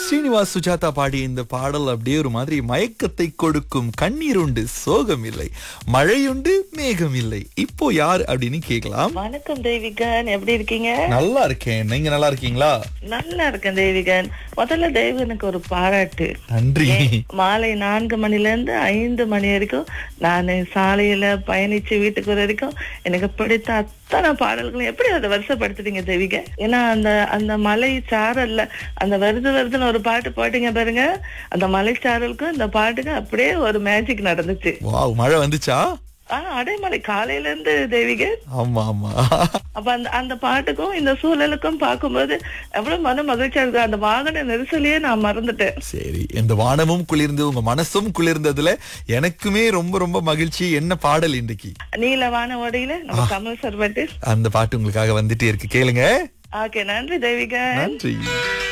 ஸ்ரீனிவாஸ் சுஜாதா பாடிய இந்த பாடல் அப்படியே ஒரு மாதிரி மயக்கத்தை கொடுக்கும் கண்ணீர் உண்டு சோகம் இல்லை மழையுண்டு மேகம் இல்லை இப்போ யார் அப்படின்னு கேட்கலாம் வணக்கம் தேவிகன் எப்படி இருக்கீங்க நல்லா இருக்கேன் நீங்க நல்லா இருக்கீங்களா நல்லா இருக்கேன் தேவிகன் முதல்ல தேவிகனுக்கு ஒரு பாராட்டு நன்றி மாலை நான்கு மணில இருந்து ஐந்து மணி வரைக்கும் நான் சாலையில பயணிச்சு வீட்டுக்கு வர வரைக்கும் எனக்கு பிடித்த அத்தனை பாடல்களும் எப்படி அதை வருஷப்படுத்துறீங்க தேவிக ஏன்னா அந்த அந்த மலை சாரல்ல அந்த வருது வருதுன்னு ஒரு பாட்டு பாட்டீங்க பாருங்க அந்த மலை சாரலுக்கும் இந்த பாட்டுக்கும் அப்படியே ஒரு மேஜிக் நடந்துச்சு வாவ் மழை வந்துச்சா ஆஹ் அடைமலை காலையில இருந்து தேவிக ஆமா ஆமா அப்ப அந்த அந்த பாட்டுக்கும் இந்த சூழலுக்கும் பார்க்கும்போது எவ்வளவு மன மகிழ்ச்சியா இருக்கு அந்த வாகன நெரிசலையே நான் மறந்துட்டேன் சரி இந்த வானமும் குளிர்ந்து உங்க மனசும் குளிர்ந்ததுல எனக்குமே ரொம்ப ரொம்ப மகிழ்ச்சி என்ன பாடல் இன்றைக்கு நீலவான ஓடையில நம்ம கமல் சர்வட்டு அந்த பாட்டு உங்களுக்காக வந்துட்டே இருக்கு கேளுங்க ஓகே நன்றி தேவிகா நன்றி